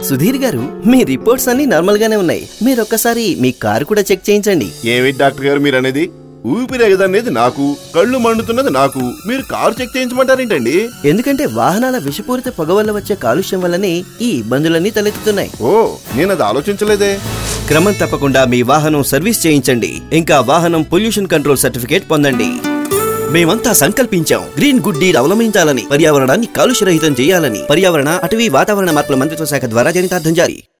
సుధీర్ గారు మీ రిపోర్ట్స్ అన్ని నార్మల్ గానే ఉన్నాయి మీరు ఒక్కసారి మీ కారు కూడా చెక్ చేయించండి ఏమి డాక్టర్ గారు మీరు అనేది ఊపిరి ఎగదనేది నాకు కళ్ళు మండుతున్నది నాకు మీరు కారు చెక్ చేయించమంటారేంటండి ఎందుకంటే వాహనాల విషపూరిత పొగ వల్ల వచ్చే కాలుష్యం వల్లనే ఈ ఇబ్బందులన్నీ తలెత్తుతున్నాయి ఓ నేను అది ఆలోచించలేదే క్రమం తప్పకుండా మీ వాహనం సర్వీస్ చేయించండి ఇంకా వాహనం పొల్యూషన్ కంట్రోల్ సర్టిఫికేట్ పొందండి మేమంతా సంకల్పించాం గ్రీన్ గుడ్ డీడ్ అవలంబించాలని పర్యావరణాన్ని కాలుష్యరహితం చేయాలని పర్యావరణ అటవీ వాతావరణ మార్పుల మంత్రిత్వ శాఖ ద్వారా జనితార్థం జారీ